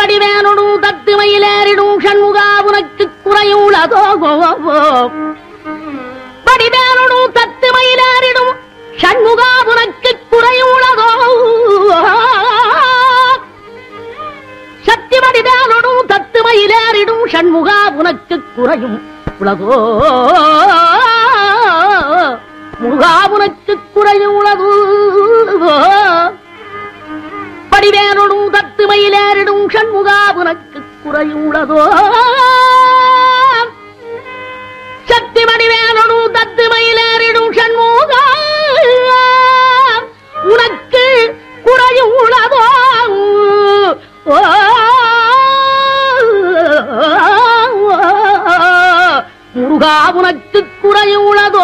வடிவேனுடும் தத்து மயிலேறிடும் சண்முகா உனக்கு குறையுள்ளதோ வடிவேனுடும் தத்து மயிலேறிடும் சண்முகா உனக்கு குறையுள்ளதோ சக்தி வடிவேனுடும் தத்து மயிலேறிடும் சண்முகா உனக்கு குறையும் உலகோ முருகா உனக்கு குறையும் உலகோ படிவேனுடும் தத்து மயிலேறிடும் சண்முகா உனக்கு குறையுள்ளதோ சக்தி வடிவேனுடும் தத்து மயிலேறிடும் சண்முகா உனக்கு குறையும் உள்ளதோ ஓ முருகா உனக்கு குறையும் உள்ளதோ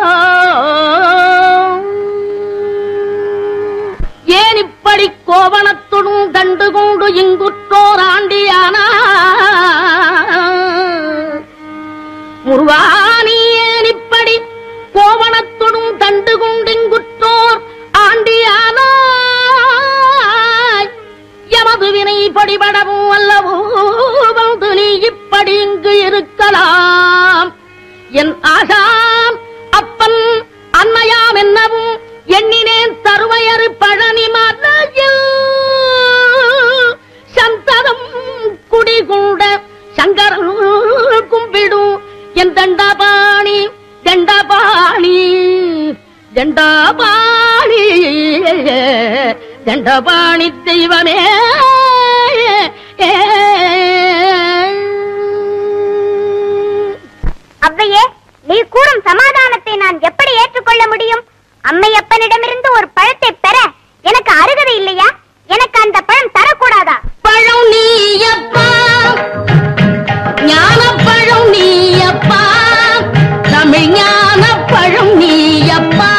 ஏன் இப்படி கோவணத்துடன் கண்டு கொண்டு இங்குற்றோர் ஆண்டியானா முருகானி ஏன் இப்படி கோவணத்துடன் கண்டு கொண்டு இங்குற்றோர் ஆண்டியானா எமது வினை படிபடவும் அல்லவோ வந்து நீ இப்படி இங்கு இருக்கலாம் என் ஆசாம் அப்பன் அன்னையாம் என்னவும் எண்ணினேன் தருவையறு பழனி மலையில் சந்ததம் குடிகூட சங்கரன் கும்பிடும் என் தண்டபாணி தண்டபாணி தண்டபாணி தண்டபாணி தெய்வமே அவ்வையே நீ கூறும் சமாதானத்தை நான் எப்படி ஏற்றுக்கொள்ள முடியும் அம்மையப்பனிடமிருந்து ஒரு பழத்தை பெற எனக்கு அருகதை இல்லையா எனக்கு அந்த பழம் தரக்கூடாதா பழம் நீயப்பா ஞான பழம் நீயப்பா தமிழ் ஞான பழம் நீயப்பா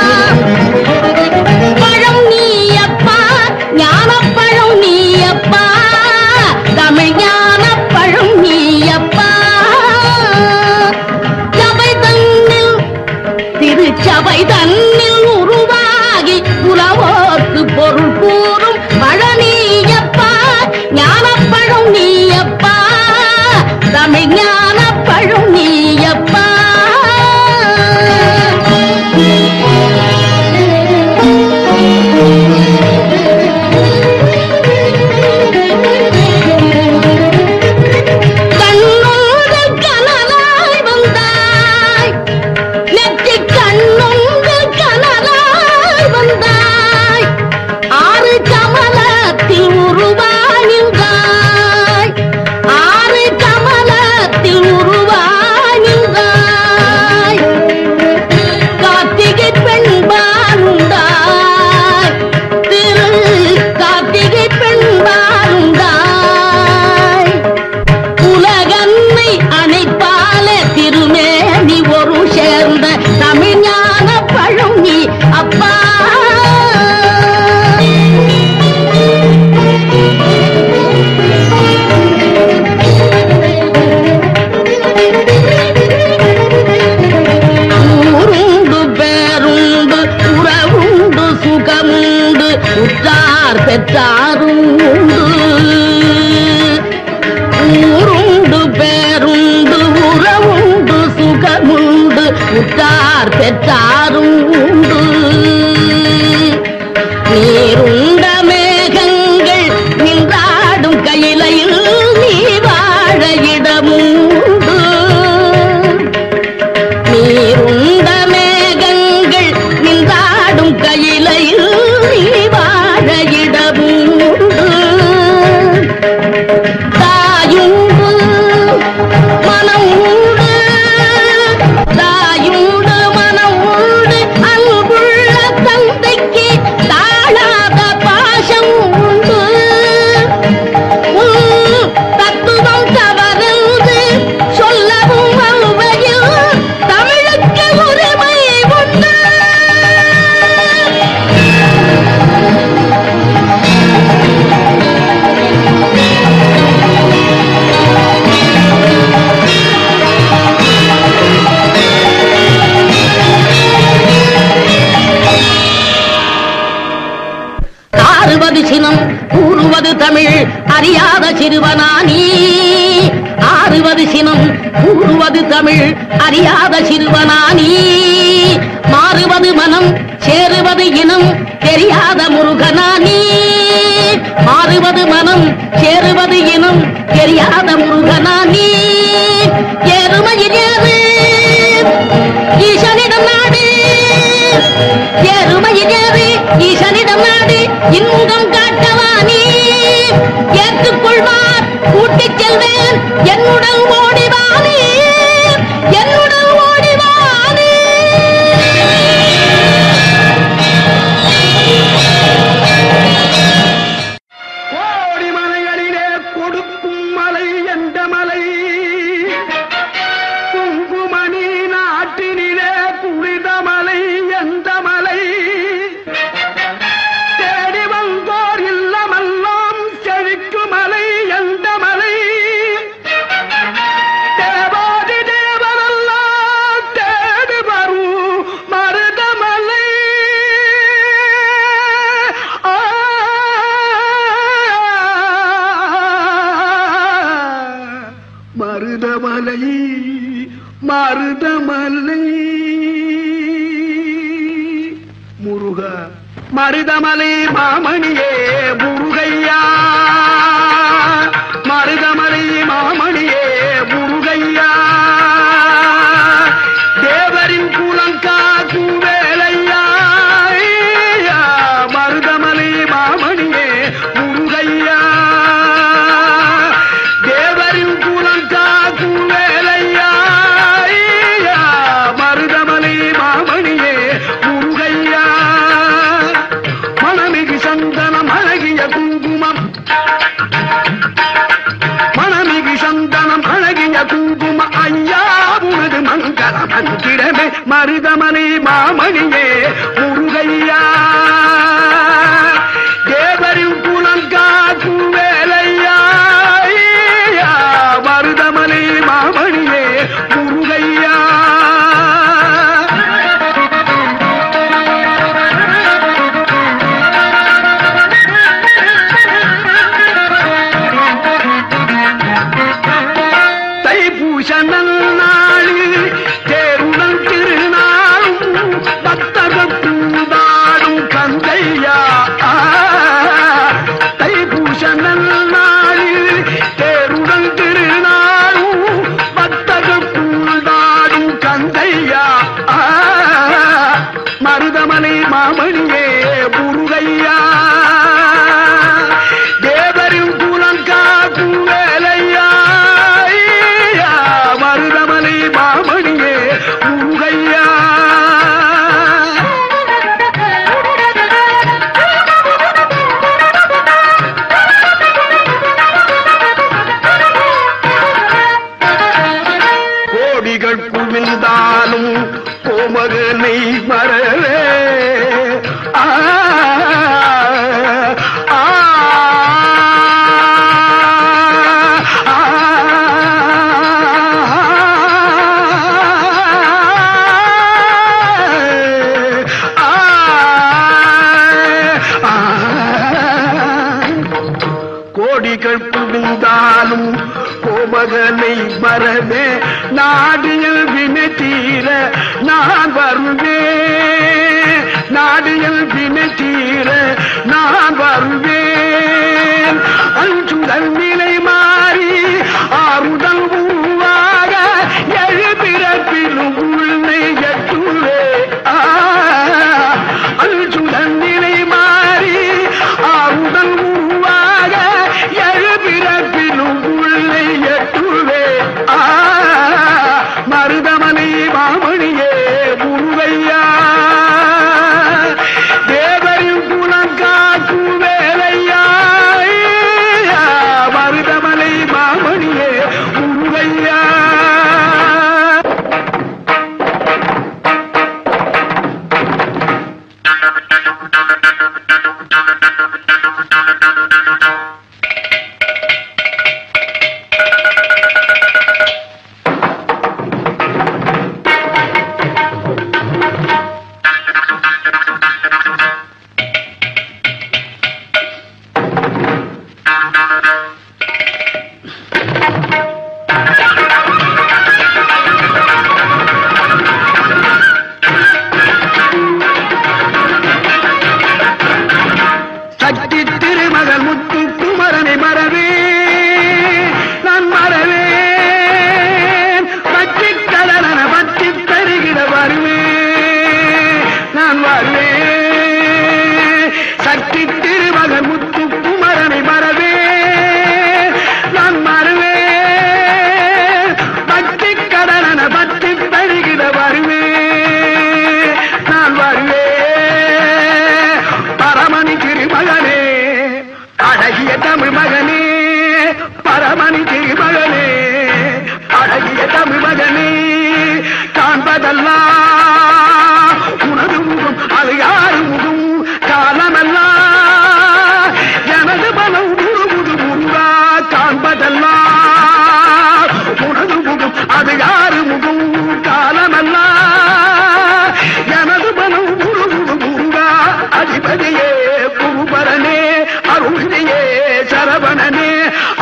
பழம் நீயப்பா ஞான பழம் நீயப்பா தமிழ் ஞான பழம் நீயப்பா சபை தன்னில் திருச்சபை தன்னில் உருவாகி உலவோர்க்கு பொருள் கூறும் பழனியப்பா ஞானப்பழம் நீயப்பா தமிழ் ஞானப்பழம் நீயப்பா கண்ணோடு கனலாய் வந்தாய் நெற்றி கண்ணுண்டு கனலாய் வந்தாய் ஆறு கமலத்தில் உருவானின்றாய் ஆறு கமலத்தில் உருவானின்றாய் கார்த்திகை பெண்பாலுண்டாய் திரு கார்த்திகை பெண்பாலுண்டாய் உலகன்னை அணைப்பால திருமேனி ஒரு சேர்ந்த தமிழ்ஞான பழம் நீ அப்பா ஊருண்டு பேருண்டு உறவுண்டு சுகமுண்டு உற்றார் பெற்றாரும் உண்டு ஊருண்டு பேருண்டு உறவுண்டு சுகமுண்டு உற்றார் பெற்றாரும் உண்டு நீருண்ட மேகங்கள் நின்றாடும் கையிலையில் நீ வாழ இடமுண்டு நீருண்ட மேகங்கள் நின்றாடும் கையிலையில் நீ வாழ இடமுண்டு தாயுண்டு மனம் உண்டு தாயுண்டு மனம் உண்டு அன்பு சினம் கூறுவது தமிழ் அறியாத சிறுவனானி ஆறுவது சினம் கூறுவது தமிழ் அறியாத சிறுவனானி மாறுவது மனம் சேருவது இனம் தெரியாத முருகனானி மாறுவது மனம் சேருவது இனம் தெரியாத முருகனானி எருமையில் ஏறு ஈசனிடம் நாடு எருமையில் ஏறு ஈசனிடம் நாடு இன்பம் காட்டவானி ஏற்றுக்கொள்வார் கூட்டிச் செல்வேன் என்னுடன் ஓடிவானே என்னுடன் ஓடிவானே கோடி மலைகளிலே கொடுக்கும் மலை எந்த மலை குங்குமணி நாட்டினிலே புனித மலை எந்த மலை தேடி வந்தோர் இல்லமெல்லாம் செழிக்கு மலை எந்த மலை தேவாதி தேவரெல்லாம் தேடி வரும் மருதமலை ஆ மருதமலை மருதமலை முருக மருதமலை மாமணியே முருகையா மருதமலை மாமணியே முருகையா தேவரின் குலங்காக்கும் வேலையா ஐயா, மருதமலை மாமணியே முருகையா தேவரின் குலங்காக்கும் வேலையா ஐயா, மருதமலை மாமணியே முருகையா மணமிகு சந்தனம் அழகிய குங்குமம் மணமிகு சந்தனம் அழகிய குங்கும ஐயா உனது மங்கள மந்திரமே மருதமணி மாமணியே முருகையா தேவரின் குலம் காக்கும் வேலையா ஐயா, மருதமணி மாமணியே முருகையா தைப்பூச நன்னாளில் தேருடன் திருநாளும் பக்தர்கள் கூடாடும் கந்தையா ஆ, தைப்பூச நன்னாளில் தேருடன் திருநாளும் பக்தர்கள் கூடாடும் கந்தையா ஆ, மருதமலை மாமணியே முருகையா தேவரின் குலம் காக்கும் வேலையா ஐயா, மருதமலை மாமணியே முருகையா கோடிகள் குவிந்தாலும் கோமகனை மறவே ஆ, ஆ, ஆ, ஆ, கோடிகள் குவிந்தாலும் கோமகனை மறவே நாடியில் வினை தீர நான் வருவேன் நாடியில் வினை தீர நான் வருவேன் அஞ்சுதல் நிலை மாறி ஆறுதல் உருவாக எழுபிறப்பிலும் உள்ளே எட்டுவே ஆ அஞ்சுதல் நிலை மாறி ஆறுதல் உருவாக எழுபிறப்பிலும் உள்ளே எட்டுவே ஆ மருதமலை மாமணியே முருகையா தேவரின் குலம்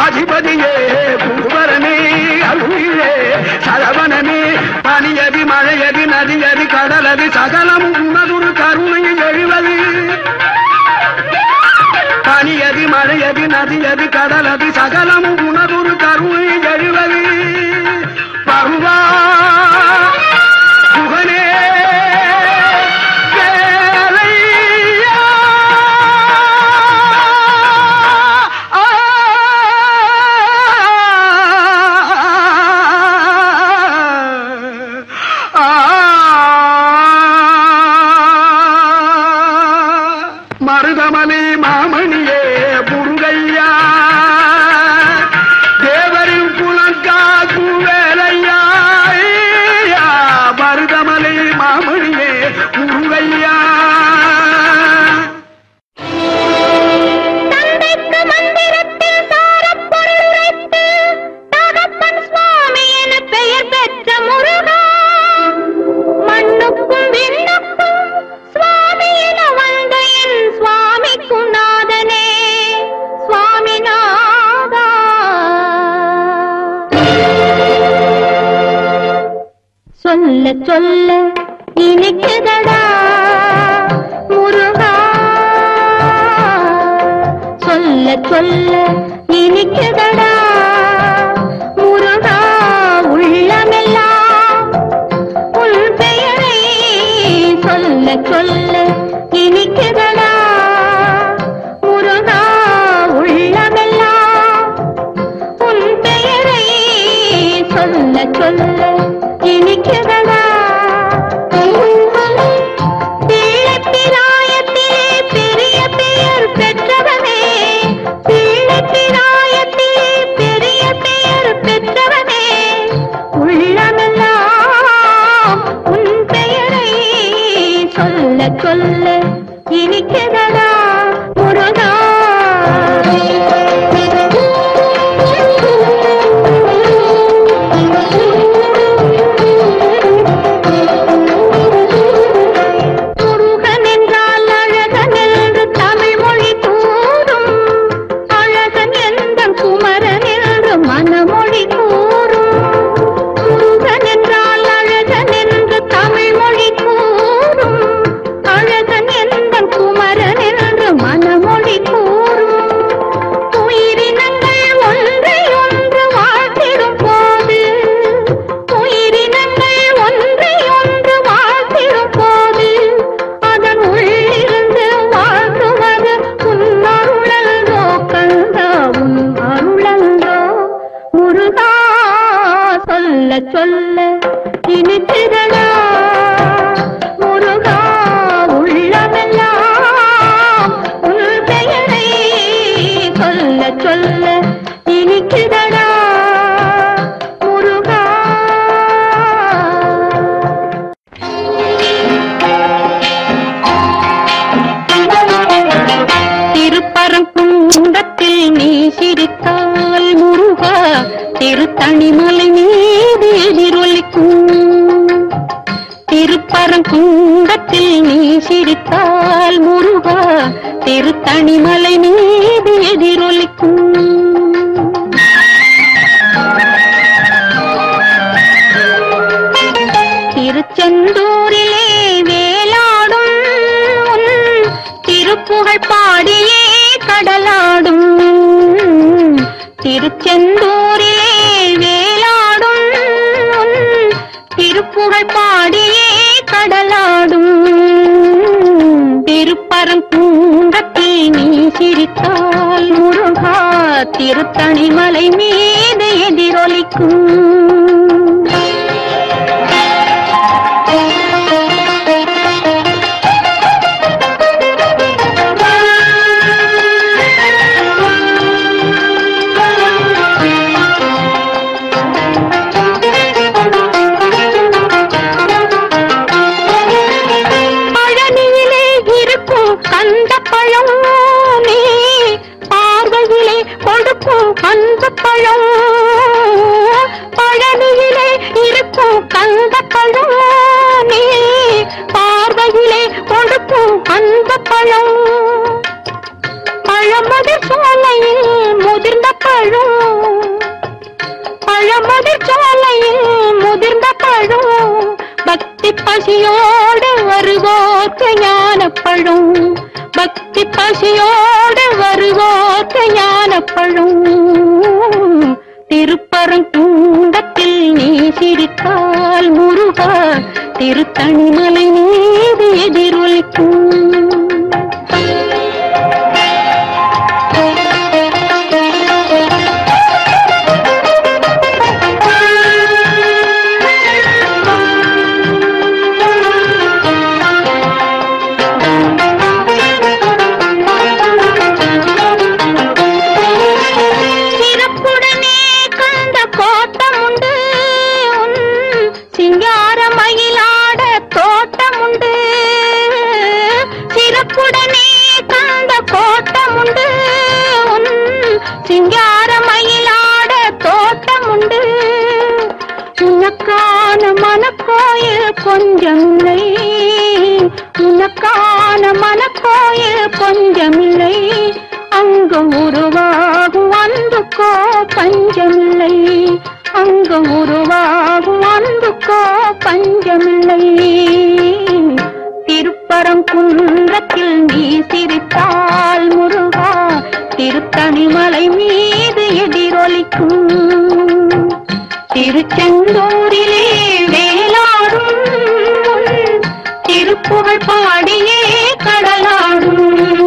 அதிபதியே குருவரனே அருளிலே சரவணனே பனியதி மழையதி நதியதி கடலதி சகலம் உன்னதுரு கருணை எழுவது பனியதி மழையதி நதியதி கடலதி சகலம் உணதுரு கருணை எழுவது பருவா புகனே வேலையா. ஆ, ஆ, மருதமணி மாமணியே முருகையா தேவரின் குலங்காக்கு வேலையா ஐயா, மருதமலை மாமணியே முருகையா தந்தைக்கு மந்திரத்தில் சாரப் பொருள் வைத்து தகப்பன் சுவாமி என பெயர் பெற்ற முருகா மண்ணுக்கும் விண்ணுக்கும் சுவாமி என வந்த என் சுவாமிக்கும் நாதனே சுவாமிநாதா சொல்ல சொல்ல இனிக்குதடா முருகா சொல்ல சொல்ல இனிக்குதடா முருகா உள்ளமெல்லாம் உன் பெயரை சொல்ல சொல்ல இனிக்குதடா முருகா உள்ளமெல்லாம் உன் பெயரை சொல்ல சொல்ல இனிக்குதடா பிள்ளைப்பிராயத்திலே பெரிய பெயர் பெற்றவனே பிள்ளைப்பிராயத்திலே பெரிய பெயர் பெற்றவனே உள்ளமெல்லாம் உன் பெயரை சொல்ல சொல்ல இனிக்குதடா முருகா முருகன் என்றால் அழகன் என்று தமிழ் மொழி கூறும் அழகன் எந்த குமரன் என்று மனமொழி கூறும் முருகன் என்றால் அழகன் என்று தமிழ் மொழி கூறும் அழகன் எந்த குமரன் என்று மனமொழி கூறும் உயிரினங்கள் ஒன்றை ஒன்று வாழ்த்திடும் போது உயிரினங்கள் ஒன்றை ஒன்று வாழ்த்திடும் போது அதன் உள்ளிருந்து வாழ்த்துவது உன் அருளன்றோ கந்தா உன் அருளன்றோ முருகா சொல்ல சொல்ல இனித்திரடா முருகா உள்ளமெல்லாம் உன் பெயரை சொல்ல சொல்ல இனிக்குதடா முருகா திருப்பரங்குன்றத்தில் நீ சிரித்தால் முருகா திருத்தணிமலை மீது எதிரொலிக்கும் திருப்பரங்குன்றத்தில் நீ சிரித்தால் முருகா திருத்தணிமலை மீது எதிரொலிக்கும் திருச்செந்தூரிலே வேலாடும் உன் திருப்புகழ் பாடியே கடலாடும் திருச்செந்தூரிலே வேலாடும் உன் திருப்புகழ் பாடியே கடலாடும் திருப்பரங்குன்றத்தில் நீ சிரித்தால் முருகா திருத்தணிமலை மீது எதிரொலிக்கும் பழனியிலே இருக்கும் கந்த பழம் நீ பார்வையிலே கொடுக்கும் அந்த பழம் பழனியிலே இருக்கும் கந்த பழம் நீ பார்வையிலே கொடுக்கும் அந்த பழம் பழமதிர் சோலையில் முதிர்ந்த பழம் பக்தி பசியோடு வருவோர்க்கு ஞானப்பழும் பக்தி பசியோடு வருவோர்க்கு ஞானப்பழும் திருப்பரங்குண்டத்தில் நீ சிரித்தால் முருகா திருத்தணிமலை மீது எதிரொலிக்கும் சிறப்புடனே கண்ட கோட்டம் உண்டு உன் சிங்கார மயிலாட தோட்டம் உண்டு சிறப்புடனே கண்ட கோட்டம் உண்டு உன் சிங்கார மயிலாட தோட்டம் உண்டு உனக்கான மனக்கோயில் கொஞ்சமில்லை உனக்கான மனக்கோயில் கொஞ்சமில்லை அங்கு உருவாகும் அன்புக்கோ பஞ்சமில்லை அங்கு உருவாகும் அன்புக்கோ பஞ்சமில்லை திருப்பரங்குன்றத்தில் நீ சிரித்தால் முருகா திருத்தணிமலை மீது எதிரொலிக்கும் திருச்செந்தூரிலே வேலாடும் உன் திருப்புகழ் பாடியே கடலாடும்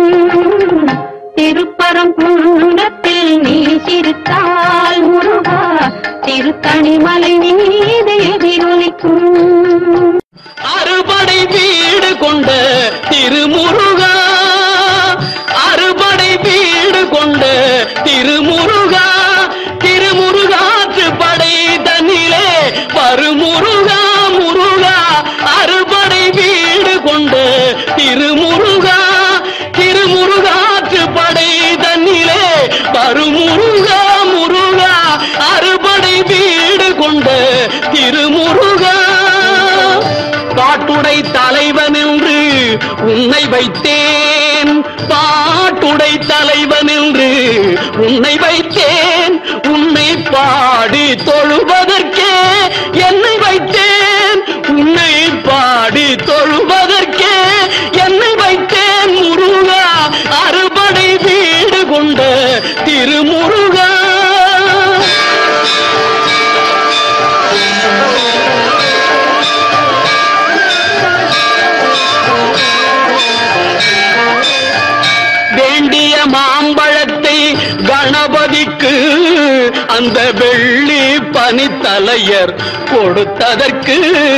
திருப்பரங்குன்றத்தில் நீ சிரித்தால் முருகா திருத்தணிமலை மீது எதிரொலிக்கும் அறுபடை வீடு கொண்ட திருமுருகா அறுபடை வீடு கொண்ட திருமுருகா திருமுருகாற்று படை தன்னிலே வருமுருகா முருகா அறுபடை வீடு கொண்ட திருமுருகா திருமுருகாற்று படை தன்னிலே வருமுருகா முருகா அறுபடை வீடு கொண்ட திருமுருகா பாட்டுடை தலைவன் என்று உன்னை வைத்தேன் பாட்டுடை தலைவன் என்று உன்னை வைத்தேன் உன்னை பாடி தொழுவதற்கே என்னை வைத்தேன் உன்னை பாடி தொழுவதற்கே என்னை வைத்தேன் முருகா அறுபடை வீடு கொண்ட திருமுருகா வேண்டிய மாம்பழத்தை கணபதிக்கு அந்த வெள்ளி பனித்தலையர் கொடுத்ததற்கு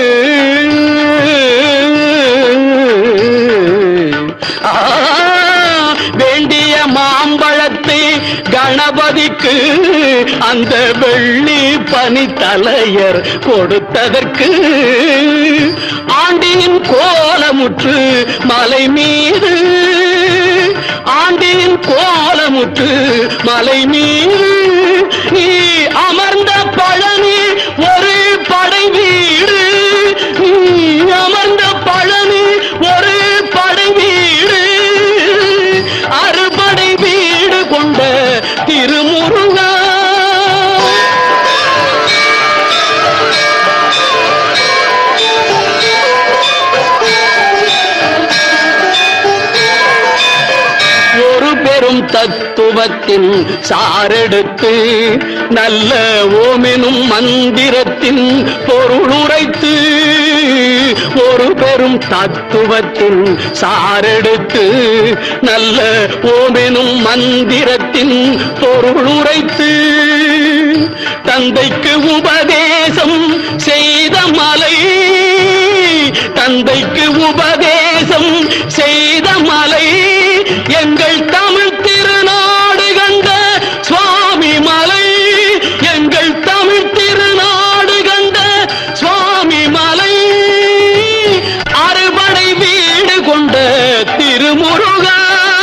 ஆ, வேண்டிய மாம்பழத்தை கணபதிக்கு அந்த வெள்ளி பனித்தலையர் கொடுத்ததற்கு ஆண்டியின் கோலமுற்று மலை மீது ஆண்டின் கோலமுற்று மலை மீது நீ அமர்ந்த பழனி ஒரு படை வீடு நீ அமர்ந்த பழனி ஒரு படை வீடு அறுபடை வீடு கொண்ட திருமுருகா ஒரு பெரும் தத்துவத்தின் சாரெடுத்து நல்ல ஓமெனும் மந்திரத்தின் பொருளுரைத்து ஒரு பெரும் தத்துவத்தின் சாரெடுத்து நல்ல ஓமெனும் மந்திரத்தின் பொருளுரைத்து தந்தைக்கு உபதேசம் செய்த மலை தந்தைக்கு உபதேசம் செய்த மலை எங்கள் தமிழ் திருநாடு கண்ட சுவாமி மலை எங்கள் தமிழ் திருநாடு கண்ட சுவாமி மலை அறுபடை வீடு கொண்ட திருமுருகா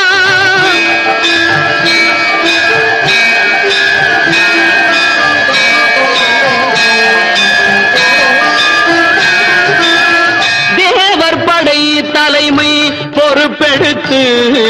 தேவர் படை தலைமை பொறுப்பெடுத்து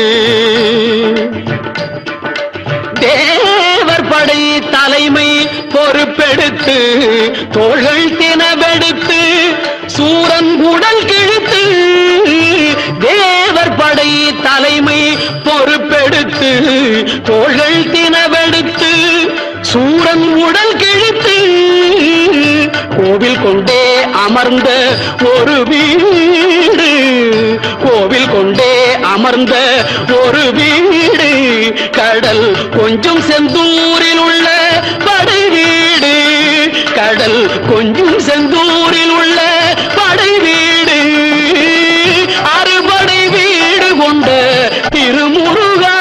தேவர் படை தலைமை பொறுப்பெடுத்து தோள்கள் தினவெடுத்து சூரன் உடல் கிழித்து தேவர் படை தலைமை பொறுப்பெடுத்து தோள்கள் தினவெடுத்து சூரன் உடல் கிழித்து கோவில் கொண்டே அமர்ந்த ஒரு வீடு கோவில் கொண்டே அமர்ந்த ஒரு வீடு கடல் கொஞ்சம் செந்தூரில் உள்ள படை வீடு கடல் கொஞ்சம் செந்தூரில் உள்ள படை வீடு அறுபடை வீடு கொண்ட திருமுருகா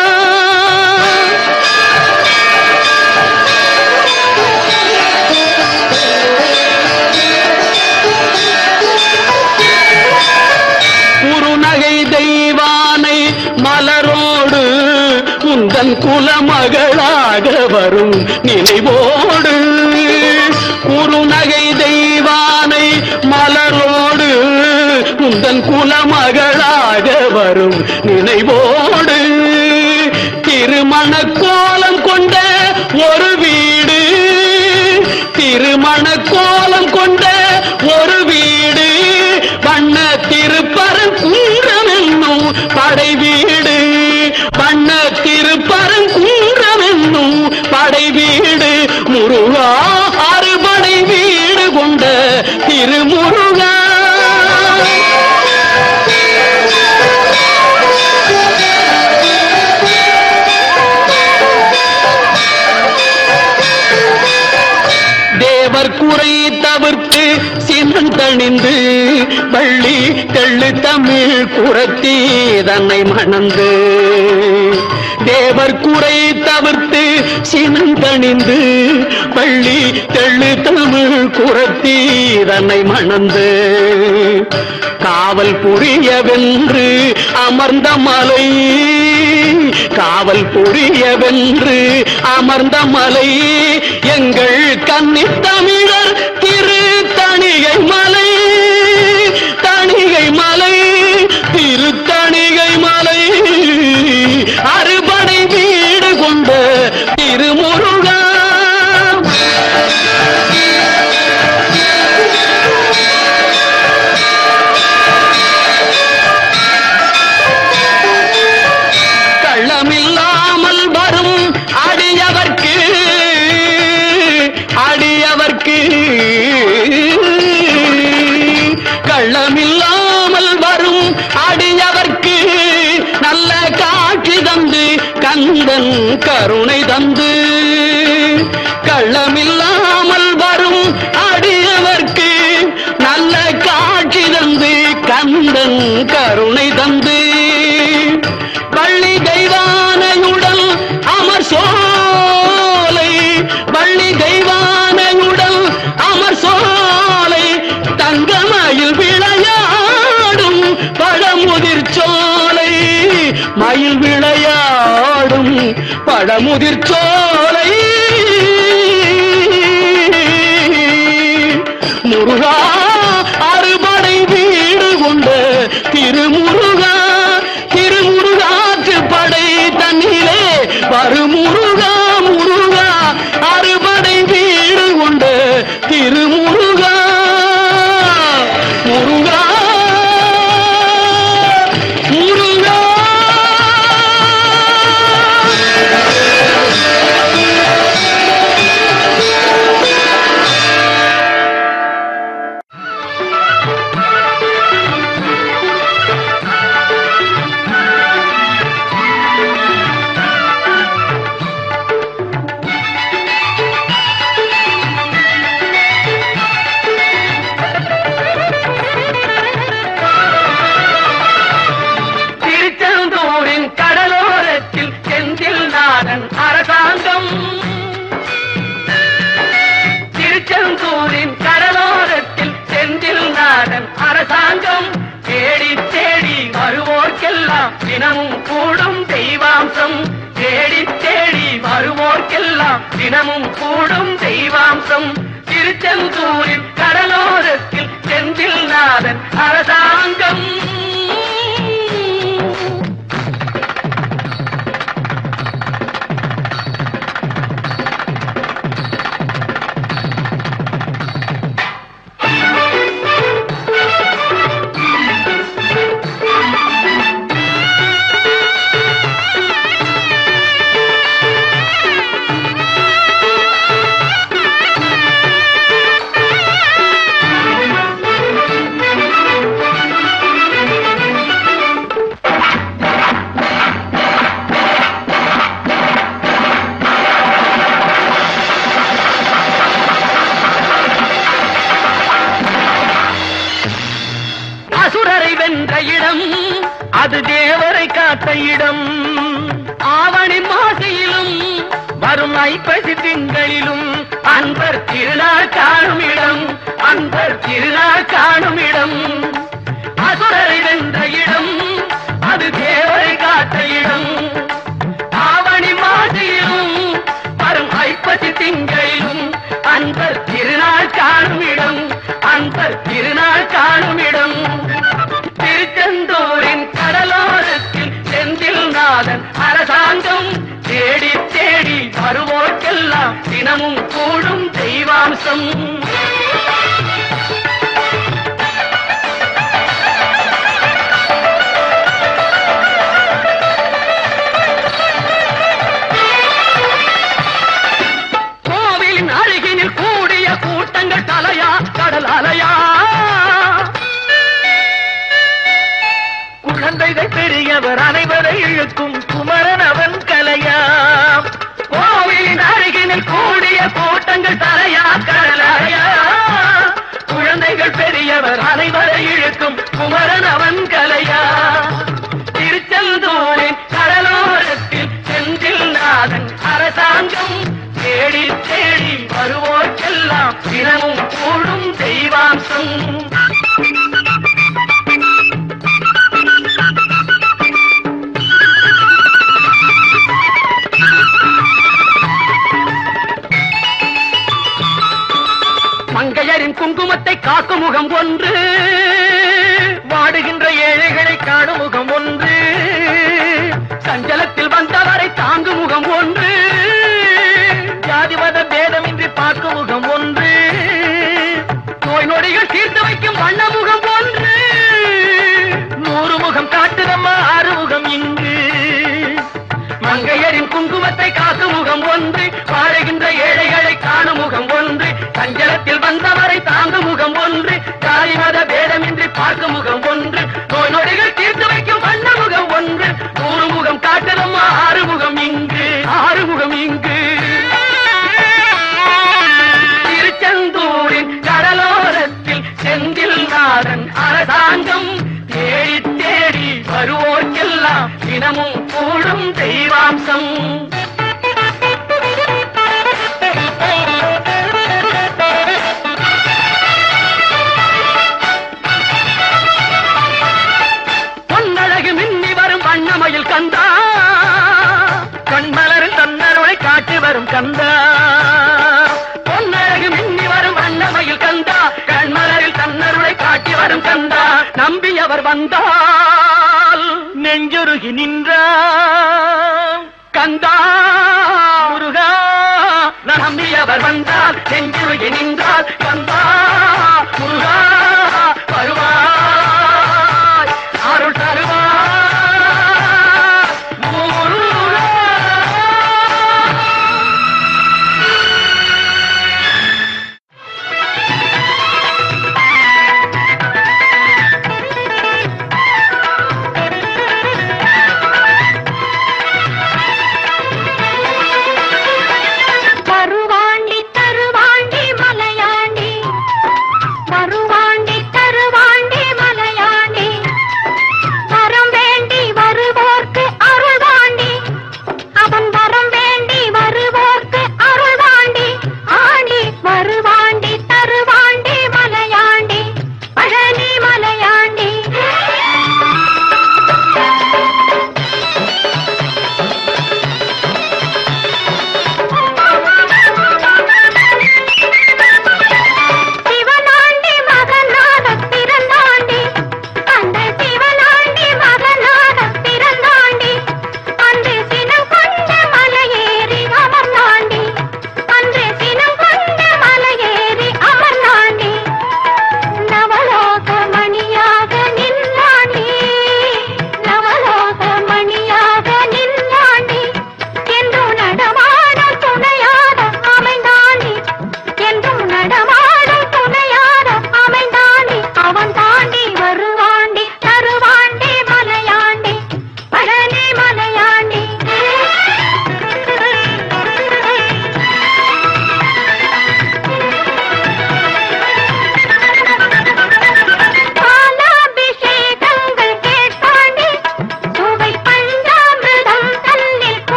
குறுநகை தெய்வானை மலரோடு உந்தன் குலமகளாக வரும் நினைவோடு குறுநகை தெய்வானை மலரோடு உந்தன் குலமகளாக வரும் நினைவோடு திருமண கோலம் கொண்ட ஒரு வீடு திருமண கோலம் கொண்ட ஒரு வீடு வண்ண திருப்பரங்குன்றம் என்னும் படை வீடு வண்ண திருப்பரங்குன்றம் என்னும் படை வீடு முருகா அறுபடை வீடு கொண்ட திருமுருகா தேவர் குறை தவிர்த்து சினம் தணிந்து வள்ளி தெள்ளு தமிழ் குரத்தி தன்னை மணந்து தேவர் குறை தவிர்த்து சினம் தணிந்து வள்ளி தெள்ளு தமிழ் குரத்தி தன்னை மணந்து காவல் புரியவென்று அமர்ந்த மலை காவல் புரியவென்று அமர்ந்த மலை எங்கள் கன்னி தமிழர் திரு தணிகை மலை தணிகை மலை திரு தணிகை மலை அறுபடை வீடு கொண்ட திருமுருகா கள்ளமில்லாமல் வரும் அடியவர்க்கு அடியவர்க்கு கள்ளமில்லாமல் வரும் அடியவர்க்கு நல்ல காட்சி தந்து கந்தன் கருணை தந்து கள்ளமில்லாமல் வரும் அடியவர்க்கு நல்ல காட்சி தந்து கந்தன் கருணை தந்து வள்ளி தெய்வானையுடன் அமர் சோலை வள்ளி தெய்வானையுடன் அமர் சோலை தங்கமயில் விளையாடும் பழமுதிர் சோலை மயில் விளையாடும் பழமுதிர் சோலை முருகா அறுபடை வீடு கொண்ட திருமுருகா திருமுருகாற்று படை தன்னிலே வருமுருகா முருகா அறுபடை வீடு கொண்ட திருமுருகா முருகா முருகா திருச்செந்தூரின் கடலோரத்தில் செந்தில் நாதன் அரசாங்கம் திருச்செந்தூரின் கடலோரத்தில் செந்தில் நாதன் அரசாங்கம் தேடி தேடி வருவோர்க்கெல்லாம் தினமும் கூடும் தெய்வாம்சம் தேடி தேடி வருவோர்க்கெல்லாம் தினமும் கூடும் தெய்வாம்சம் திருச்செந்தூரின் கடலோரத்தில் செந்தில் நாதன் அரசாங்கம் ஐப்பசி திங்களிலும் அன்பர் திருநாள் காணும் இடம் அன்பர் திருநாள் காணும் இடம் அசுரரை வென்ற இடம் அது தேவரை காட்ட இடம் ஆவணி மாதிலும் வரும் ஐப்பசி திங்களிலும் அன்பர் திருநாள் காணும் இடம் அன்பர் திருநாள் காணும் இடம் திருச்செந்தூரின் கடலோரத்தில் செந்தில் நாதன் அரசாங்கம் தேடி தேடி வருவோர்க்கெல்லாம் தினமும் கூடும் தெய்வாம்சம் கோவிலின் அருகினில் கூடிய கூட்டங்கள் தலையா கடல் அலையா குழந்தைகள் பெரியவர் அனைவரை இழுக்கும் குமரன் அவன் கலையா கோவிலின் அருகினில் கூடிய கூட்டங்கள் தலையா கடல் அலையா குழந்தைகள் பெரியவர் அனைவரை இழுக்கும் குமரன் அவன் கலையா திருச்செந்தூரின் கடலோரத்தில் செந்தில் நாதன் அரசாங்கம் தேடி தேடி வருவோர்க்கெல்லாம் தினமும் கூடும் தெய்வாம்சம் மங்கையரின் குங்குமத்தை காக்கும் முகம் ஒன்று வாடுகின்ற ஏழைகளை காணும் முகம் ஒன்று சஞ்சலத்தில் வந்தவரை தாங்கும் முகம் ஒன்று ஜாதி மத பேதமின்றி பார்க்கும் முகம் ஒன்று நோய் நொடிகள் தீர்த்து வைக்கும் வண்ண முகம் ஒன்று நூறு முகம் காட்டுதம்மா ஆறு முகம் இங்கு மங்கையரின் குங்குமத்தை காக்கும் முகம் ஒன்று வாழுகின்ற ஏழைகளை காணும் முகம் ஒன்று சஞ்சலத்தில் வந்தவரை தாங்கும் முகம் ஒன்று ஜாதி மத பேதமின்றி பார்க்கும் முகம் ஒன்று நோய் நொடிகள் தீர்த்து வைக்கும் வண்ண முகம் ஒன்று நூறு முகம் காட்டுதம்மா ஆறு முகம் இங்கு ஆறு முகம் இங்கு திருச்செந்தூரின் கடலோரத்தில் செந்தில் நாதன் அரசாங்கம் தேடி தேடி வருவோர்க்கெல்லாம் தினமும் கூடும் தெய்வாம்சம் பொன்னழகு மின்னி வரும் வண்ணமயில் கந்தா கண்மலரில் தன்னருளை காட்டி வரும் கந்தா பொன்னழகு மின்னி வரும் வண்ணமயில் கந்தா கண்மலரில் தன்னருளை காட்டி வரும் கந்தா நம்பி அவர் வந்தால் நெஞ்சுருகி நின்றான் கந்தா முருகா நம்பி அவர் வந்தால் நெஞ்சுருகி நின்றால் கந்தா முருகா வருவாய் அருள் தருவாய் முருகா பருவாண்டி தருவாண்டி மலையாண்டி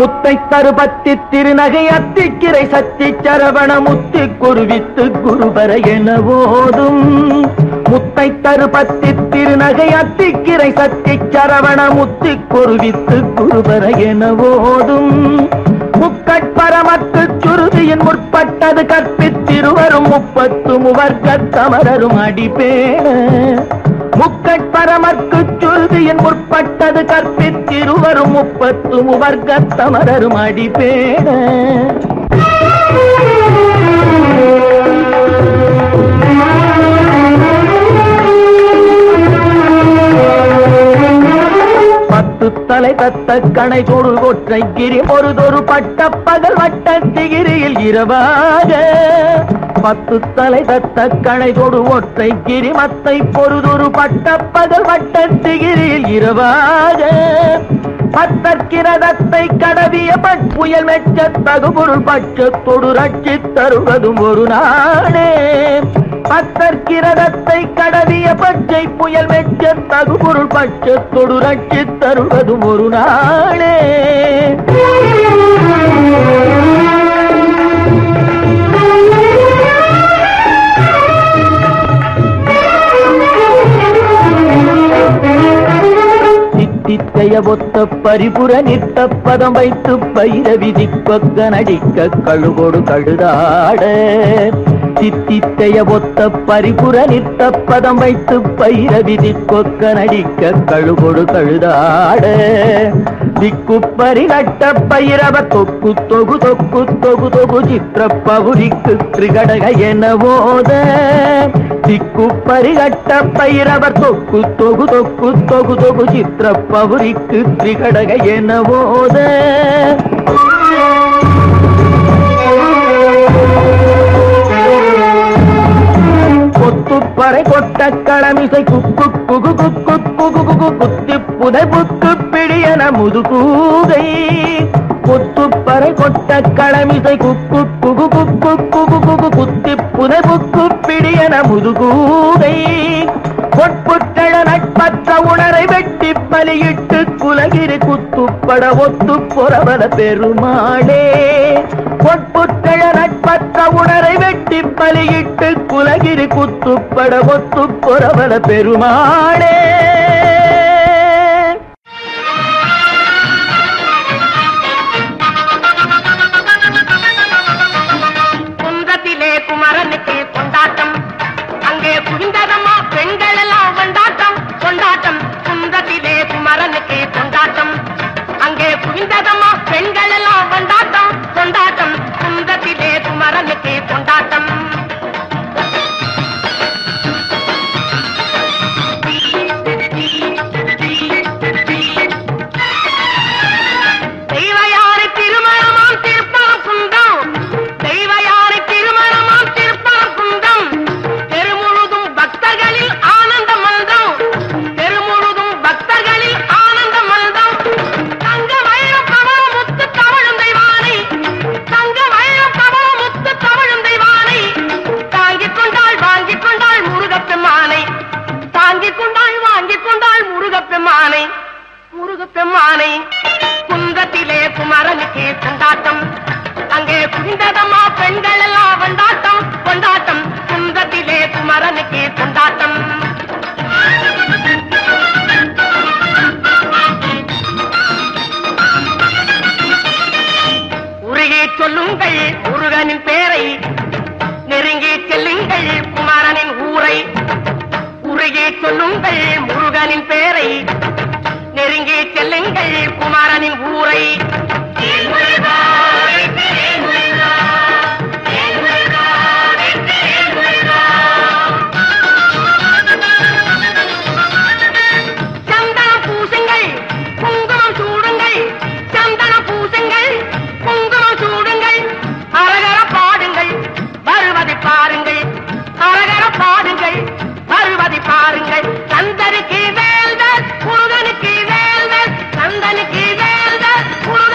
முத்தை தருபத்தி திருநகை அத்திக்கிரை சத்தி சரவண முத்தி குருவித்து குருபர என ஓதும் முத்தை தருபத்தி திருநகை அத்திக்கிரை சத்தி சரவண முத்தி குருவித்து குருபர என ஓதும் முக்கட்பரமத்து சுருதியின் முற்பட்டது கற்பித்திருவரும் முப்பத்து முவர்க்க தமரரும் அடிப்பேன முக்கட்பரமற்கு சுருதியின் முற்பட்டது கற்பித்திருவரும் முப்பத்து முவர்க்க தமரரும் அடிப்பேன பத்து தலை தத்த கணை தொடு கொற்றை கிரி பொறுதொரு பட்ட பகல் வட்ட திகிரியில் இரவாக பத்து தலை தத்த கணை தொடு ஒற்றை கிரி மத்தை பொறுதொரு பட்ட பகல் வட்ட திகிரியில் இரவாக பத்தற்கிரதத்தை கடவிய பட்புயல் மெச்ச தகுபொருள் பட்சத்தொடு ரட்சி தருவதும் ஒரு நாளே பத்தற்கிரதத்தை கடவிய பச்சை புயல் மெச்ச தகுபொருள் பட்சத்தொடு ரட்சி தருவதும் ஒரு நாளே சித்தித்தைய ஒத்த பரிபுர நிற்க பதம் வைத்து பைரவி திப்பக்க நடிக்க கழுகொடு கழுதாட சித்தித்தைய ஒத்த பரிபுர நிற்க பதம் வைத்து பைரவி திப்பக்க நடிக்க கழுகொடு கழுதாட திக்கு பரிநட்ட பைரவ தொக்கு தொகு தொக்கு தொகு தொகு சித்திர பவுரிக்கு திரிகடக என ஓத திக்கு பரிகட்ட பைரவர் தொக்கு தொகு தொக்கு தொகு தொகு சித்திர பவுரிக்கு திரிகடக என ஓத கொத்துப்பறை கொட்ட களமிசை குக்கு குகு குக்கு குகு குகு குத்தி புதை புத்து பிடியன முதுகூகை கொத்துப்பறை கொட்ட களமிசை குக்கு குகு குக்கு குகு குகு குத்தி புதை புக்கு பிடியன முதுகூகை பொற்புட்டழ நட்பற்ற உணரை வெட்டி பலியிட்டு குலகிரி குத்துப்பட ஒத்து புறவல பெருமாளே பொற்புட்டழ நட்பற்ற உணரை வெட்டி பலியிட்டு குலகிரி குத்துப்பட ஒத்து புறவல பெருமாளே குன்றத்திலே குமரனுக்கு கொண்டாட்டம் அங்கே குவிந்ததம்மா பெண்கள் எல்லாம் கொண்டாட்டம் கொண்டாட்டம் குன்றத்திலே குமரனுக்கு கொண்டாட்டம் அங்கே குவிந்ததம்மா பெண்கள் எல்லாம் கொண்டாட்டம் கொண்டாட்டம் குன்றத்திலே குமரனுக்கு கொண்டாட்டம் தெய்வயாரை திருமணமாம் திருப்பம் குன்றம் தெய்வயாரை திருமணமாம் திருப்பம் குன்றம் தெருமுழுதும் பக்தர்களில் ஆனந்த மல்தம் தெருமுழுதும் பக்தர்களில் ஆனந்த மல்தம் தங்க வயலும் பவளம் முத்து தவழும் தெய்வானை தங்க வயலும் பவளம் முத்து தவழும் தெய்வானை தாங்கிக் கொண்டாள் வாங்கிக் கொண்டாள் முருகப்பெம்மானை தாங்கிக் கொண்டாள் வாங்கிக் கொண்டாள் முருகப்பெம்மானை முருகப்பெம்மானை குன்றத்திலே குமரனுக்கு கொண்டாட்டம் அங்கே குவிந்ததம்மா பெண்கள் எல்லாம் கொண்டாட்டம் கொண்டாட்டம் குன்றத்திலே குமரனுக்கு கொண்டாட்டம் உருகி சொல்லுங்கள் முருகனின் பேரை நெருங்கி செல்லுங்கள் குமரனின் ஊரை உருகி சொல்லுங்கள் முருகனின் பேரை நெருங்கி செல்லுங்கள் குமாரனின் ஊரை சந்தனம் பூசுங்கள் குங்குமம் சூடுங்கள் சந்தனம் பூசுங்கள் குங்குமம் சூடுங்கள் அரகர பாடுங்கள் வருவதை பாருங்கள் அரகர பாடுங்கள் வருவதை பாருங்கள் சந்தனுக்கு வேல்வர் முருகனுக்கு வேல்வர் சந்தனுக்கு வேல்வர் முருகனுக்கு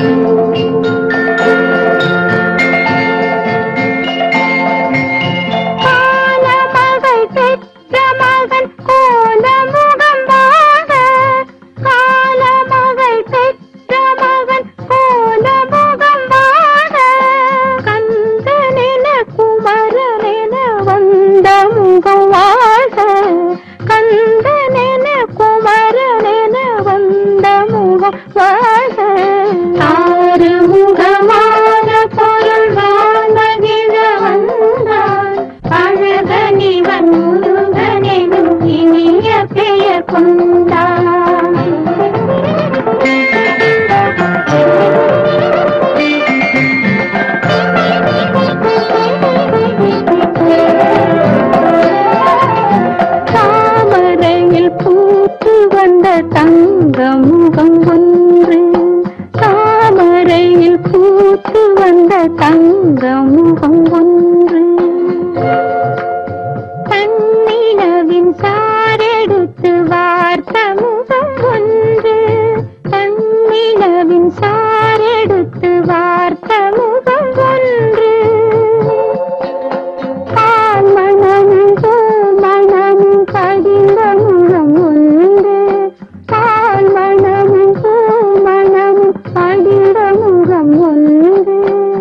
காலமகள் பெற்ற மகன் கோலமுகம் வாழ காலமகள் பெற்ற மகன் கோலமுகம் வாழ கந்தனென குமரனென வந்த முகம் வாழ கந்தனென குமரனென வந்த முகம் வாழ ஆறு முகமான பொருள் வாழ்கிற வந்தான் அழகனிவன் முருகனெனும் இனிய பெயர் கொண்டான் தாமரையில் பூத்து வந்த தங்க முகம் ஒன்று தாமரையில் பூத்து வந்த தங்க முகம் ஒன்று தன்னிலவின் சாரெடுத்து வார்த்த முகம் ஒன்று தன்னிலவின் சாரெடுத்து வார்த்த முகம் ஒன்று பால் மணமும் பூமணமும் படிந்த முகம் உண்டு பால் மணமும் பூமணமும் படிந்த முகம் உண்டு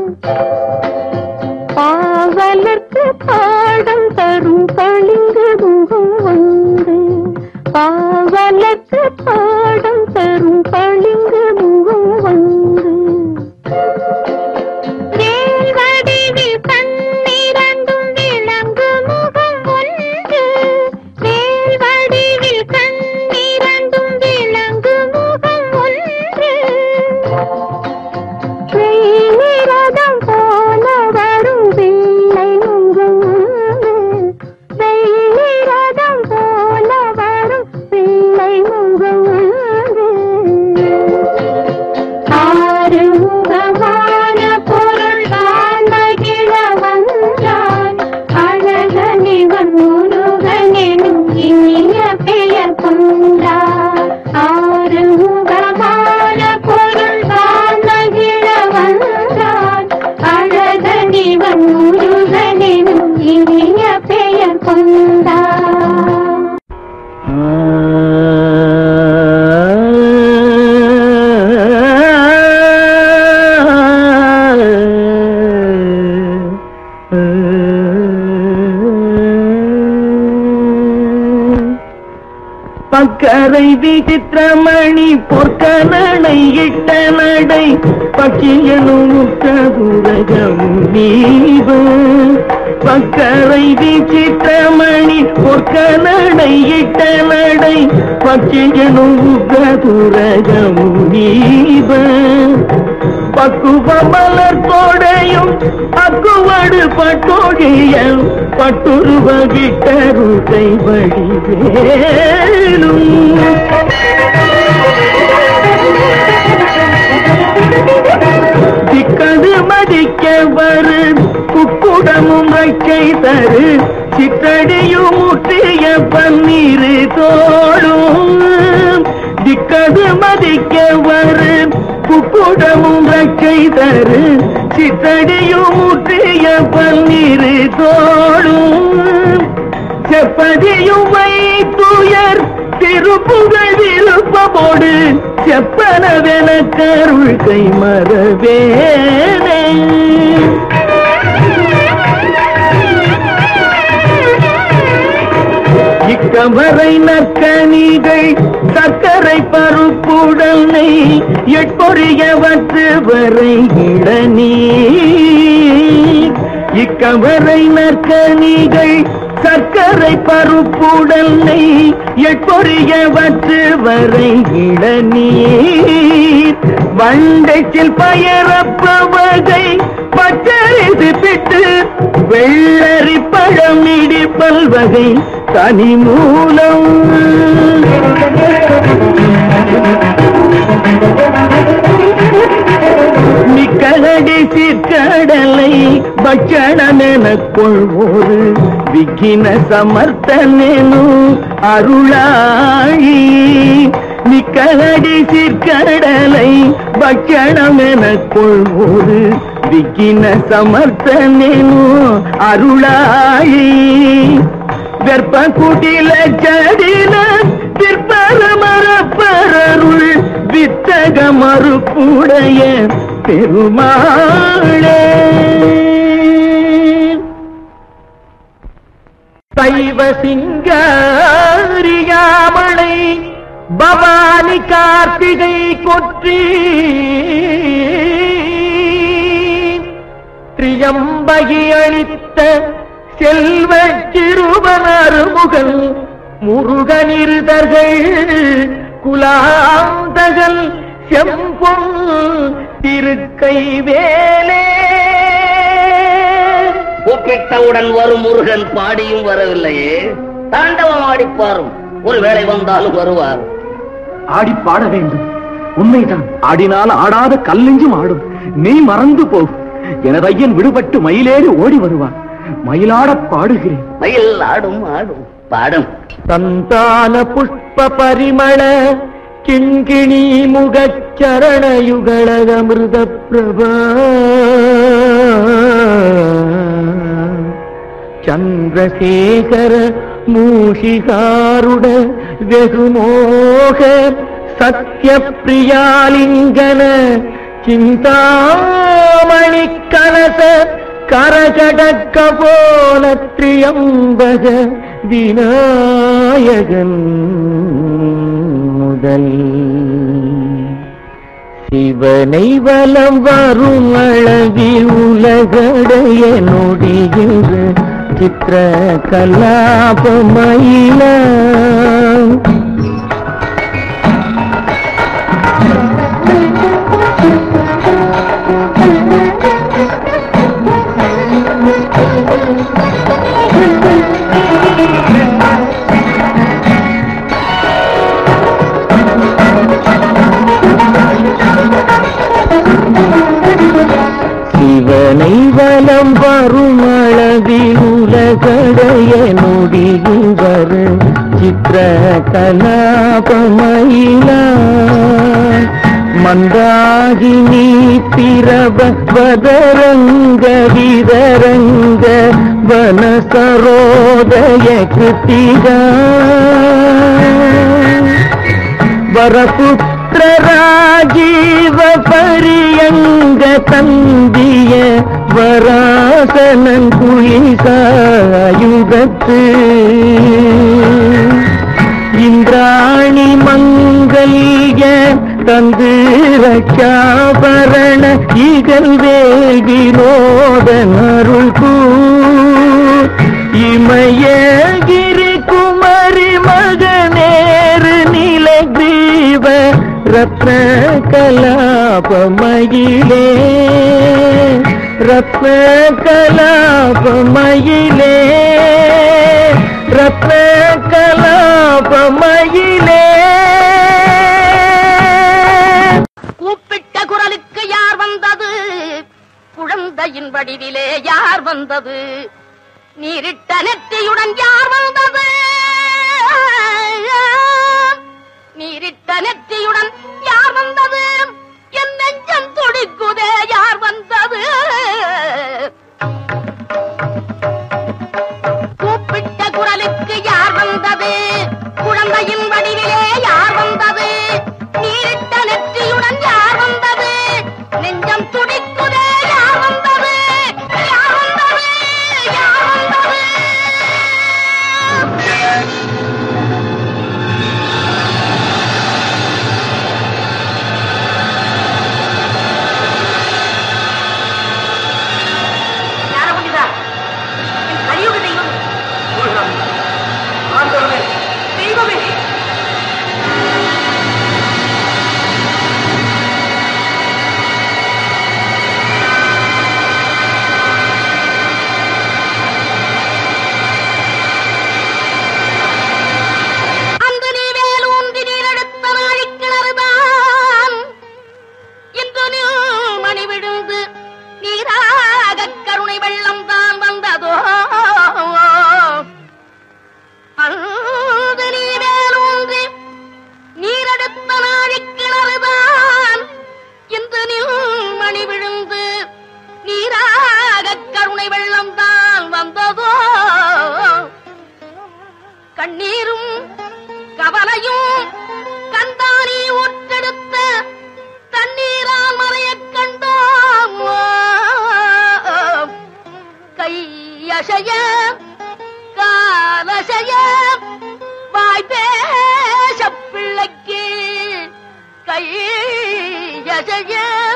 பாவலர்க்கு பாடம் தரும் பளிங்கு முகம் உண்டு பாவலர்க்கு பாடம் தரும் பளிங்கு முகம் உண்டு வேல்வடிவில் கண்ணிரண்டும் விளங்கு முகம் ஒன்று வேல்வடிவில் கண்ணிரண்டும் விளங்கு முகம் ஒன்று வெயிலிரதம் போல வரும் வெள்ளை முகம் ஒன்று வெயிலிரதம் போல வரும் வெள்ளை முகம் ஒன்று ஆறு முகமான பொருள் வாழ்கிற வந்தான் அழகனிவன் முருகனெனும் இனிய பெயர் கொண்டார் ஆறு முகமான பொருள் வாழ்கிற வந்தான் அழகனிவன் முருகனெனும் இனிய பெயர் கொண்டார் பக்கரை விசித்திரமணி பொற்கனடை இட்ட நடை பட்சியனும் உற்றதுரகமும் நீவு பக்கரை விசித்திரமணி பொற்கனடை இட்ட நடை பட்சியனும் உற்றதுரகமும் நீவு பக்குவ மலர் தோடையும் பக்குவடு பட்டோழியம் பட்டுருவ விட்டரு கைவடி வேலும் திக்கது மதிக்க வரு குக்குடமும் வைக்கை தரு சித்தடியும் முற்றிய பன்னீர் தோளும் திக்கது மதிக்க வரு குக்குடமும் வைக்கை தரு சித்தடியும் முற்றிய பன்னீர் தோளும் செப்பதியும் வைத்துயர் திருப்புகழ் விருப்பமோடு செப்பனவென கருள் கை மரவேனே இக்கமரை நற்கனிகள் சர்க்கரை பருப்புடனை எட்பொறியவற்று வரை இளநீர் இக்கமரை நற்கனிகள் சர்க்கரை பருப்புடனை எட்பொறியவற்று வரை இளநீர் வண்டைச்சில் பயரப்பவகை பச்சரிது பிட்டு வெள்ளரி பழம் இடிப்பல் வகை தனி மூலம் மிக்கலடி சிற்கடலை பட்சணமெனக் கொள்வோரு விக்கின சமர்த்தனெனு அருளாழி மிக்கலடி சிற்கடலை பட்சணம் எனக் கொள்வோரு விக்கின சமர்த்தனேனோ அருளாயி வெப்ப குடில சடில பிற்பர மரப்பரருள் வித்தக மறுப்புடைய பெருமாளே சைவ சிங்காரியாமலை பவானி கார்த்திகை கொற்றி திரியம்பகி அளித்த செல்வ திருவனருமுகன் முருகனிருதர்கள் குலாந்தகல் செம்பொன் திருக்கை வேலே கூப்பிட்டவுடன் வரும் முருகன் பாடியும் வரவில்லையே தாண்டவம் ஆடிப்பாரும் ஒருவேளை வந்தாலும் வருவார் ஆடி பாட வேண்டும் உண்மைதான் ஆடினால் ஆடாத கல்லெஞ்சும் ஆடும் நீ மறந்து போகு எனது ஐயன் விடுபட்டு மயிலேறி ஓடி வருவான் மயிலாடப் பாடுகிறேன் மயில் ஆடும் ஆடும் பாடும் சந்தான புஷ்ப பரிமள கிங்கிணி முகச்சரணயுகளமிருத பிரபா சந்திரசேகர மூஷிகாருட வெகுமோக சத்ய பிரியாலிங்கன சிந்தாமணி கலச கரஜடக்க போல திரியம்பக விநாயகன் முதல் சிவனை வலம் வரும் அளவில் உலகடைய நொடிகின்ற சித்திர கலாபமயில சிவனை வலம் வரும் அளவில் உலகடைய நொடிகின்ற சித்திர கலாபமயில மந்தாகினி பிரப வதரங்க விதரங்க வனசரோதய கிருத்திகா வரபுத்திர ராஜீவ பரியங்க தந்திய வராசனன் குயிசாயுதத்து இந்திராணி மங்கல்ய தந்து ரட்சாபரண இகல் வேல் வினோத அருள் கூர் இமயகிரி குமரி மகனேறு நிலக்ரீவ ரத்ன கலாபமயிலே ரத்ன கலாபமயிலே ரத்ன கலாபமயிலே கூப்பிட்ட குரலுக்கு யார் வந்தது குழந்தையின் வடிவிலே யார் வந்தது நீரிட்ட நெற்றியுடன் யார் வந்தது நீரிட்ட நெற்றியுடன் யார் வந்தது என் நெஞ்சம் துடிக்குதே யார் வந்தது கூப்பிட்ட குரலுக்கு யார் வந்தது குழந்தையின் வடிவிலே யார் வந்தது நீரிட்ட நெற்றியுடன் யார் வந்தது நெஞ்சம் துடிக்குதே யார் வந்தது யார் வந்தது யார் வந்தது யார முடியுதா என் கலியுக தெய்வம் தெய்வமே அன்று நீ வேலூன்றி நீரெடுத்த நாழிக்கிணறுதான் இன்று நீ மணி விழுந்து நீராக கருணை வெள்ளம் தான் வந்ததோ அன்று நீ வேலூன்றி நீரெடுத்த கருணை வெள்ளம் தான் வந்ததோ கண்ணீரும் கவலையும் கந்தாரி ஒற்றெடுத்த தண்ணீரால் மறையக் கண்டோம் கையசைய காலசைய வாய் பேச பிள்ளைக்கு கையசைய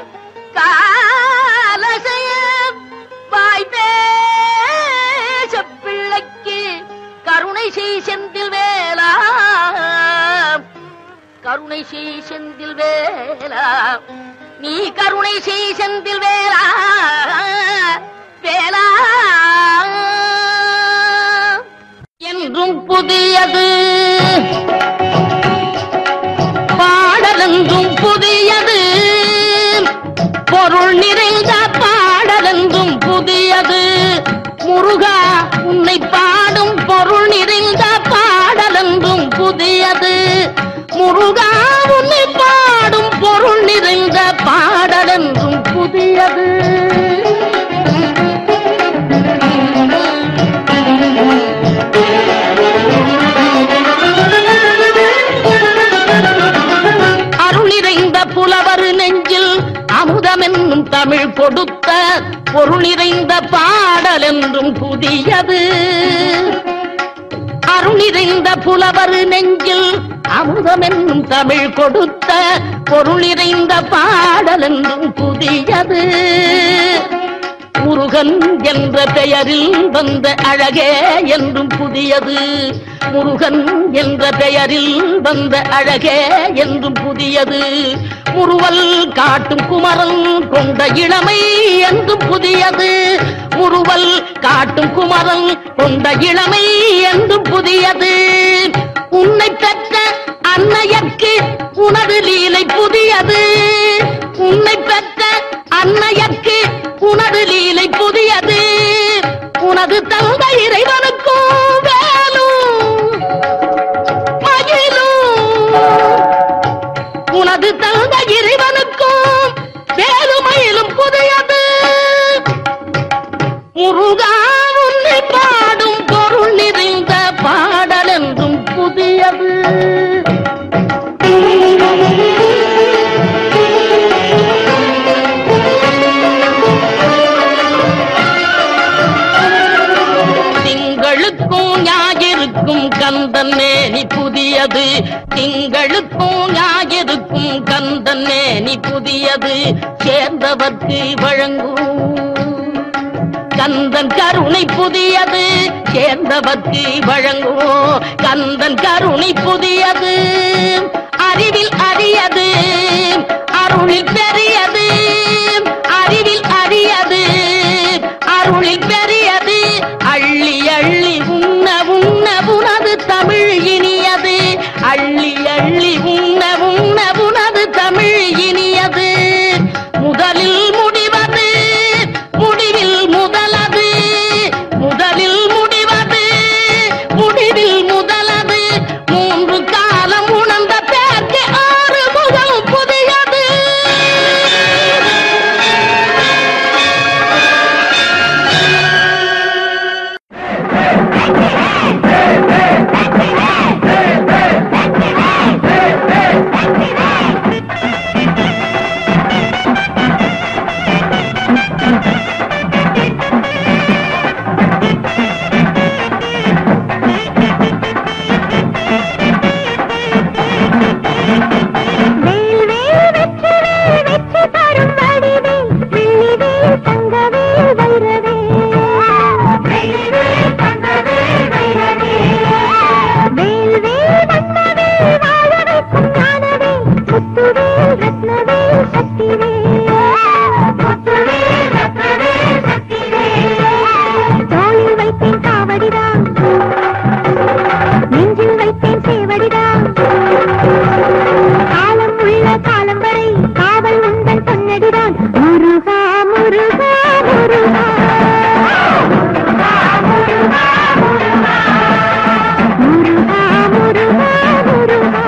காலசைய வாய் பேச பிள்ளைக்கு கருணை செய் செந்தில் வேலா கருணை செய் செந்தில் வேலா நீ கருணை செய் செந்தில் வேலா வேலா என்றும் புதியது பாடலென்றும் புதியது பொருள் நிறைந்த பாடலென்றும் புதியது முருகா உன்னை பாடும் பொருள் நிறைந்த பாடலென்றும் புதியது முருகா உன்னை பாடும் பொருள் நிறைந்த பாடலென்றும் புதியது அருள் நிறைந்த புலவர் நெஞ்சில் அமுதமென்னும் தமிழ் கொடுத்த பொருள் நிறைந்த பாடல் என்றும் புதியது அருள் நிறைந்த புலவர் நெஞ்சில் அமுதமென்னும் தமிழ் கொடுத்த பொருள் நிறைந்த பாடல் என்றும் புதியது முருகன் என்ற பெயரில் வந்த அழகே என்றும் புதியது முருகன் என்ற பெயரில் வந்த அழகே என்றும் புதியது முருவல் காட்டும் குமரன் கொண்ட இளமை என்றும் புதியது முருவல் காட்டும் குமரன் கொண்ட இளமை என்றும் புதியது உன்னை பெற்ற அன்னையர்க்கு உனது லீலை புதியது உன்னை பெற்ற அன்னையர்க்கு உனது லீலை புதியது உனது தந்த இறைவனுக்கும் வேலும் மகிழும் உனது தந்த இறைவனுக்கும் வேலுமயிலும் புதியது முருகா உன்னை பாடும் பொருள் நிறைந்த பாடல் என்றும் புதியது திங்களுக்கும் ஞாயிறுக்கும் கந்தன் மேனி புதியது திங்களுக்கும் ஞாயிறுக்கும் கந்தன் மேனி புதியது சேர்ந்தவர்க்கு வழங்கும் கந்தன் கருணை புதியது சேர்ந்தவர்க்கு வழங்கும் கந்தன் கருணை புதியது அறிவில் அரியது அருளில் பெரியது அறிவில் அரியது அருளில் பெரியது அள்ளி அள்ளி உண்ண உண்ண உனது தமிழ் இனியது அள்ளி அள்ளி உண்ண உண்ண உனது தமிழ் இனியது முதலில் முடிவது முடிவில் முதலது முதலில் முடிவது முடிவில் முதலது மூன்று காலம் உணர்ந்த பேருக்கு ஆறு முதல் புதியது வேல் வேல் வெற்றி வேல் வெற்றி தரும் வடிவேல் வெள்ளி வேல் தங்கவேல் வைரவேல் வெள்ளி வேல் தங்கவேல் வைரவேல் வேல் வேல் வண்ணவேல் வாழ வைக்கும் ஞானவேல் முத்துவேல் ரத்னவேல் சக்திவேல் முத்துவேல் ரத்னவேல் சக்திவேல் தோளில் வைத்தேன் காவடிதான் நெஞ்சில் வைத்தேன் சேவடிதான் காலம் உள்ள காலம் வரை காவல் உந்தன் பொன்னடிதான் முருகா முருகா முருகா முருகா முருகா முருகா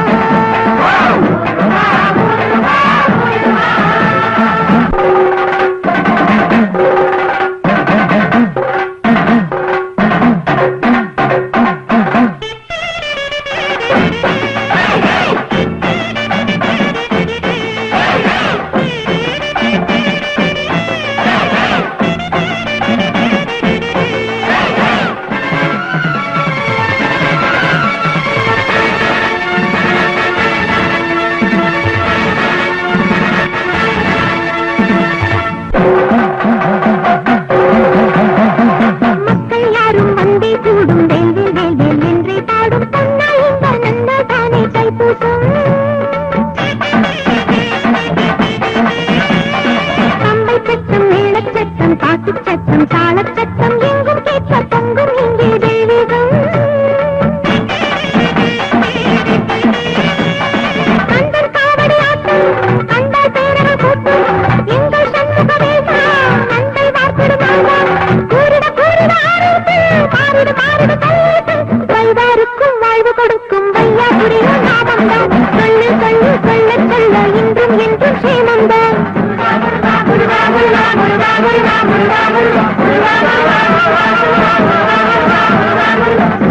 மக்கள் யாரும் வந்தே கூடும் வேல்வேல் வேல்வேல் என்றே பாடும் பொன்னால் இந்த நந்த தானே தைப்பூசம் கம்பை சத்தம் மேளச் சத்தம் பாட்டுச் சத்தம் தாளச் சத்தம் எங்கும் கேட்க பொங்கும் இங்கே தெய்வீகம் கந்தன் காவடி ஆட்டம் கண்டால் பேரவ கூட்டம் எங்கள் சண்முக வேசா நந்தை வார்த்திடு மாதா கூறிட கூறிட ஆரோட்டு மாறிடு மாறிடு கையேட்டு வைவாருக்கும் வாழ்வு கொடுக்கும் வையாபுரியும் நாமம்தான் சொல்லு சொல்லு சொல்ல சொல்ல இன்றும் என்றும் சேமம்தான் முருகா முருகா முருகா முருகா முருகா முருகா முருகா முருகா முருகா முருகா முருகா முருகா